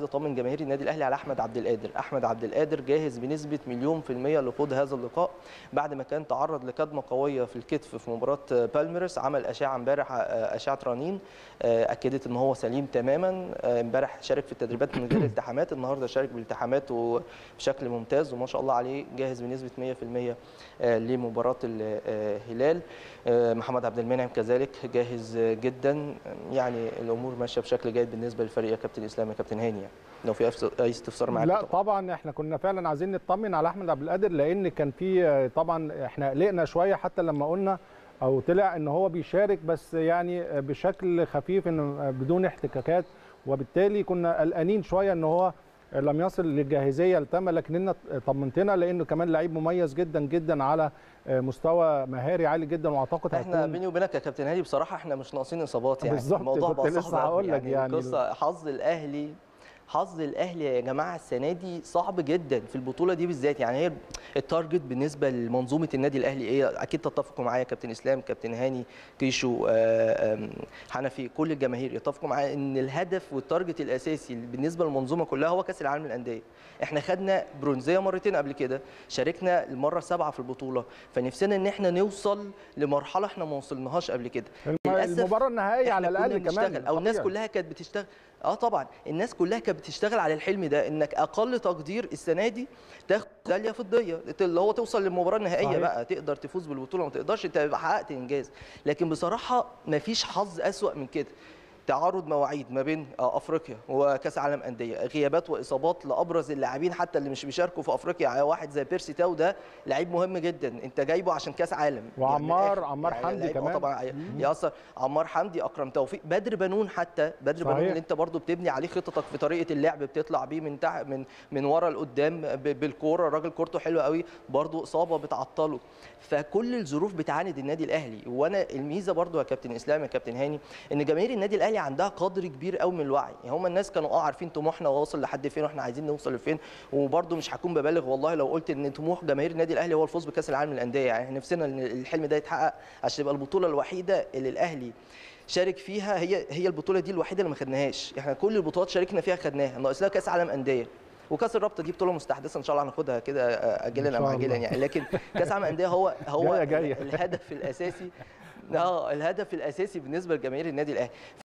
اطمن جماهير النادي الاهلي على احمد عبد القادر احمد عبد القادر جاهز بنسبه مليون في الميه لخوض هذا اللقاء بعد ما كان تعرض لكدمه قويه في الكتف في مباراه بالميرس عمل اشعه امبارح اشعه رنين اكدت ان هو سليم تماما امبارح شارك في التدريبات من غير التحامات النهارده شارك بالالتحامات وبشكل ممتاز وما شاء الله عليه جاهز بنسبه 100% لمباراه الهلال محمد عبد المنعم كذلك جاهز جدا يعني الامور ماشيه بشكل جيد بالنسبه للفريق يا كابتن اسلام يا كابتن هاني يعني لو في اي استفسار معاك لا طبعا احنا كنا فعلا عايزين نطمن على احمد عبد القادر لان كان في طبعا احنا قلقنا شويه حتى لما قلنا او طلع ان هو بيشارك بس يعني بشكل خفيف ان بدون احتكاكات وبالتالي كنا قلقانين شويه ان هو لم يصل للجاهزيه التامه لكننا طمنتنا لانه كمان لعيب مميز جدا جدا على مستوى مهاري عالي جدا واعتقد احنا بيني وبينك يا كابتن هادي بصراحه احنا مش ناقصين اصابات يعني بالظبط الموضوع كنت لسه هقول لك يعني قصه حظ الاهلي حظ الاهلي يا جماعه السنه دي صعب جدا في البطوله دي بالذات يعني هي التارجت بالنسبه لمنظومه النادي الاهلي ايه اكيد تتفقوا معايا كابتن اسلام كابتن هاني كيشو حنفي كل الجماهير يتفقوا معايا ان الهدف والتارجت الاساسي بالنسبه للمنظومه كلها هو كاس العالم للانديه احنا خدنا برونزيه مرتين قبل كده شاركنا المره السابعه في البطوله فنفسنا ان احنا نوصل لمرحله احنا ما وصلناش قبل كده المباراه النهائيه على الاقل كمان او الناس كلها كانت بتشتغل اه طبعا الناس كلها كانت بتشتغل على الحلم ده انك اقل تقدير السنه دي تاخد ميداليه فضيه اللي هو توصل للمباراه النهائيه صحيح. بقى تقدر تفوز بالبطوله ما تقدرش انت يبقى حققت انجاز لكن بصراحه ما فيش حظ اسوا من كده تعارض مواعيد ما بين افريقيا وكاس عالم انديه غيابات واصابات لابرز اللاعبين حتى اللي مش بيشاركوا في افريقيا واحد زي بيرسي تاو ده لعيب مهم جدا انت جايبه عشان كاس عالم وعمار يعني عمار حمدي يعني كمان طبعا ياثر عمار حمدي اكرم توفيق بدر بنون حتى بدر صحيح. بنون اللي انت برضو بتبني عليه خططك في طريقه اللعب بتطلع بيه من تحت من من ورا لقدام بالكوره الراجل كورته حلوه قوي برضو اصابه بتعطله فكل الظروف بتعاند النادي الاهلي وانا الميزه برضو يا كابتن اسلام يا كابتن هاني ان جماهير النادي الاهلي عندها قدر كبير قوي من الوعي يعني هم الناس كانوا اه عارفين طموحنا واصل لحد فين واحنا عايزين نوصل لفين وبرده مش هكون ببالغ والله لو قلت ان طموح جماهير النادي الاهلي هو الفوز بكاس العالم للانديه يعني احنا نفسنا ان الحلم ده يتحقق عشان يبقى البطوله الوحيده اللي الاهلي شارك فيها هي هي البطوله دي الوحيده اللي ما خدناهاش احنا كل البطولات شاركنا فيها خدناها ناقص لنا كاس عالم انديه وكاس الرابطه دي بطوله مستحدثه ان شاء الله هناخدها كده اجلا ام عاجلا يعني لكن كاس عالم انديه هو هو جاية جاية. الهدف الاساسي اه الهدف الاساسي بالنسبه لجماهير النادي الاهلي